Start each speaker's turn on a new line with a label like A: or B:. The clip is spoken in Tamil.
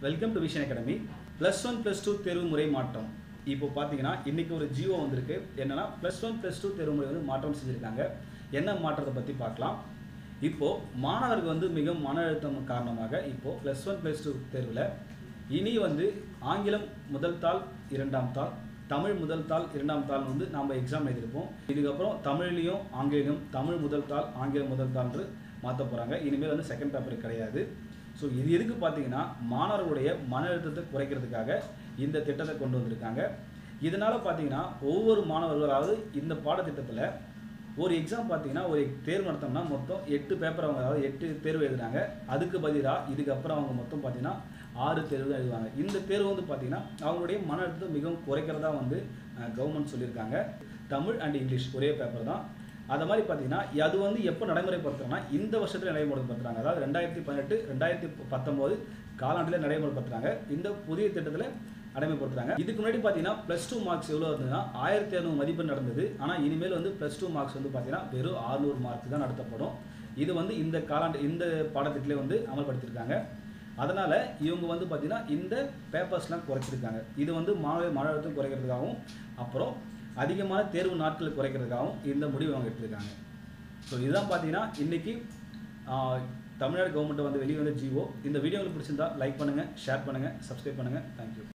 A: welcome to Vision Academy plus one plus two தேர்வு முறை மாற்றம் இப்போ பார்த்தீங்கன்னா இன்னைக்கு ஒரு ஜியோ வந்திருக்கு என்னன்னா ப்ளஸ் ஒன் ப்ளஸ் டூ தேர்வு முறை வந்து மாற்றம் செஞ்சுருக்காங்க என்ன மாற்றத்தை பற்றி பார்க்கலாம் இப்போ மாணவர்கள் வந்து மிக மன அழுத்தம் காரணமாக இப்போ ப்ளஸ் ஒன் ப்ளஸ் டூ தேர்வில் இனி வந்து ஆங்கிலம் முதல் தாள் இரண்டாம் தாள் தமிழ் முதல் தாள் இரண்டாம் தாள் வந்து நாம் எக்ஸாம் எழுதியிருப்போம் இதுக்கப்புறம் தமிழ்லையும் ஆங்கிலம் தமிழ் முதல் தாள் ஆங்கிலம் முதல் தாள்ன்று மாற்ற போகிறாங்க இனிமேல் வந்து செகண்ட் பேப்பர் கிடையாது ஸோ இது எதுக்கு பார்த்தீங்கன்னா மாணவர்களுடைய மன அழுத்தத்தை குறைக்கிறதுக்காக இந்த திட்டத்தை கொண்டு வந்திருக்காங்க இதனால் பார்த்தீங்கன்னா ஒவ்வொரு மாணவர்களாவது இந்த பாடத்திட்டத்தில் ஒரு எக்ஸாம் பார்த்தீங்கன்னா ஒரு தேர்வு நடத்தோம்னா மொத்தம் எட்டு பேப்பர் அவங்க அதாவது எட்டு தேர்வு எழுதுறாங்க அதுக்கு பதிலாக இதுக்கப்புறம் அவங்க மொத்தம் பார்த்தீங்கன்னா ஆறு தேர்வு தான் எழுதுவாங்க இந்த தேர்வு வந்து பார்த்தீங்கன்னா அவங்களுடைய மன அழுத்தத்தை மிகவும் குறைக்கிறதா வந்து கவர்மெண்ட் சொல்லியிருக்காங்க தமிழ் அண்ட் இங்கிலீஷ் ஒரே பேப்பர் தான் அது மாதிரி பார்த்தீங்கன்னா அது வந்து எப்போ நடைமுறைப்படுத்துறாங்கன்னா இந்த வருஷத்தில் நடைமுறைப்படுத்துறாங்க அதாவது ரெண்டாயிரத்தி பதினெட்டு ரெண்டாயிரத்தி பத்தொம்போது காலாண்டில் நடைமுறைப்படுத்துறாங்க இந்த புதிய திட்டத்தில் நடைமுறைப்படுத்துறாங்க இதுக்கு முன்னாடி பார்த்தீங்கன்னா ப்ளஸ் டூ மார்க்ஸ் எவ்வளோ இருந்ததுன்னா ஆயிரத்தி இரநூறு மதிப்பெண் நடந்தது ஆனால் இனிமேல் வந்து ப்ளஸ் டூ மார்க்ஸ் வந்து பார்த்தீங்கன்னா வெறும் ஆறுநூறு மார்க் தான் நடத்தப்படும் இது வந்து இந்த காலாண்டு இந்த பாடத்திட்டத்திலே வந்து அமல்படுத்தியிருக்காங்க அதனால் இவங்க வந்து பார்த்தீங்கன்னா இந்த பேப்பர்ஸ்லாம் குறைச்சிருக்காங்க இது வந்து மாணவர் மன அழுத்தம் குறைக்கிறதுக்காகவும் அப்புறம் அதிகமான தேர்வு நாட்கள் குறைக்கிறதுக்காகவும் இந்த முடிவு அவங்க எடுத்திருக்காங்க ஸோ இதுதான் பார்த்தீங்கன்னா இன்றைக்கி தமிழ்நாடு கவர்மெண்ட் வந்து வெளியே வந்த ஜிஓ இந்த வீடியோ உங்களுக்கு பிடிச்சிருந்தா லைக் பண்ணுங்கள் ஷேர் பண்ணுங்கள் சப்ஸ்கிரைப் பண்ணுங்கள் தேங்க்யூ